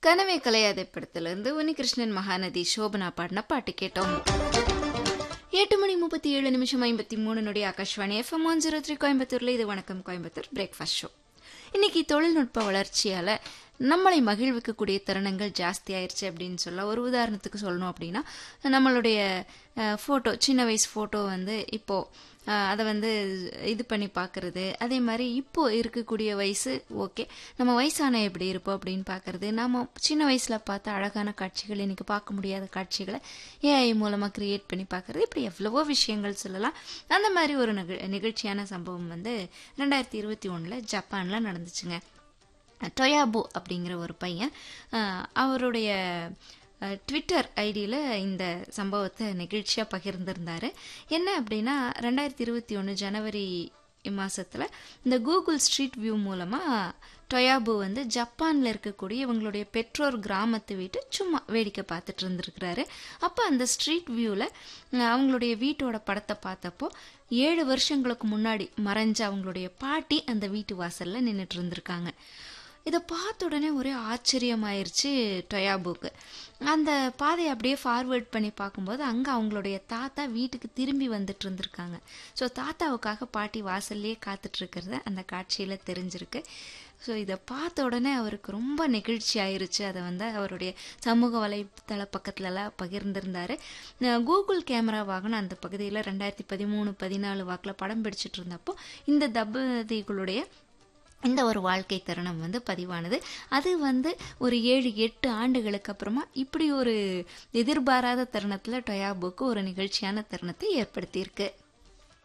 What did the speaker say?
கனவே கலையாதை படத்திலிருந்து உன்னிகிருஷ்ணன் மகாநதி சோபனா பாடின பாட்டு கேட்டோம் எட்டு மணி முப்பத்தி ஏழு நிமிஷம் ஐம்பத்தி மூணு நொடி Akashvani FM one zero three கோயம்புத்தூர்ல இது வணக்கம் கோயம்புத்தூர் பிரேக்ஃபாஸ்ட் ஷோ இன்னைக்கு தொழில்நுட்ப வளர்ச்சியால நம்மளை மகிழ்விக்கக்கூடிய தருணங்கள் ஜாஸ்தி ஆயிருச்சு அப்படின்னு சொல்ல ஒரு உதாரணத்துக்கு சொல்லணும் அப்படின்னா நம்மளுடைய ஃபோட்டோ சின்ன வயசு ஃபோட்டோ வந்து இப்போ அஹ், அதை வந்து இது பண்ணி பார்க்கறது அதே மாதிரி இப்போ இருக்கக்கூடிய வயசு ஓகே நம்ம வயசான எப்படி இருப்போம் அப்படின்னு பார்க்கறது நம்ம சின்ன வயசுல பார்த்த அழகான காட்சிகள் இன்னைக்கு பார்க்க முடியாத காட்சிகளை ஏஐ மூலமா கிரியேட் பண்ணி பார்க்கறது இப்படி எவ்வளவோ விஷயங்கள் சொல்லலாம் அந்த மாதிரி ஒரு நிக- நிகழ்ச்சியான சம்பவம் வந்து ரெண்டாயிரத்தி இருபத்தி ஒண்ணுல ஜப்பான்ல நடந்துச்சுங்க டொயாபோ அப்படிங்கிற ஒரு பையன் அஹ், அவருடைய அஹ், ட்விட்டர் ஐடியில் இந்த சம்பவத்தை நிகழ்ச்சியாக பகிர்ந்திருந்தாரு என்ன அப்படின்னா ரெண்டாயிரத்தி இருபத்தி ஒன்று ஜனவரி மாசத்துல இந்த கூகுள் ஸ்ட்ரீட் வியூ மூலமாக டொயாபு வந்து ஜப்பானில் இருக்கக்கூடிய இவங்களுடைய பெற்றோர் கிராமத்து வீட்டு சும்மா வேடிக்கை பார்த்துட்டு இருந்திருக்கிறாரு அப்போ அந்த ஸ்ட்ரீட் வியூவில் அவங்களுடைய வீட்டோட படத்தை பார்த்தப்போ ஏழு வருஷங்களுக்கு முன்னாடி மறைஞ்ச அவங்களுடைய பாட்டி அந்த வீட்டு வாசலில் நின்றுட்டு இருந்திருக்காங்க இதை பார்த்த உடனே ஒரே ஆச்சரியமாயிருச்சு டொயாபுக்கு அந்த பாதையை அப்படியே ஃபார்வேர்ட் பண்ணி பார்க்கும்போது அங்கே அவங்களுடைய தாத்தா வீட்டுக்கு திரும்பி வந்துட்டு இருந்திருக்காங்க ஸோ தாத்தாவுக்காக பாட்டி வாசல்லையே காத்துட்டு இருக்கிறது அந்த காட்சியில் தெரிஞ்சிருக்கு ஸோ இதை பார்த்த உடனே அவருக்கு ரொம்ப நெகிழ்ச்சி ஆயிருச்சு அதை வந்து அவருடைய சமூக வலைத்தள பக்கத்துலலாம் பகிர்ந்திருந்தாரு அஹ் கூகுள் கேமரா வாகனம் அந்த பகுதியில் ரெண்டாயிரத்தி பதிமூணு பதினாலு வாக்கில் படம் பிடிச்சிட்டு இருந்தப்போ இந்த தம்பதிகளுடைய இந்த ஒரு வாழ்க்கை தருணம் வந்து பதிவானது அது வந்து ஒரு ஏழு எட்டு ஆண்டுகளுக்கு அப்புறமா இப்படி ஒரு எதிர்பாராத தருணத்தில் டொயாபுக்கு ஒரு நிகழ்ச்சியான தருணத்தை ஏற்படுத்தியிருக்கு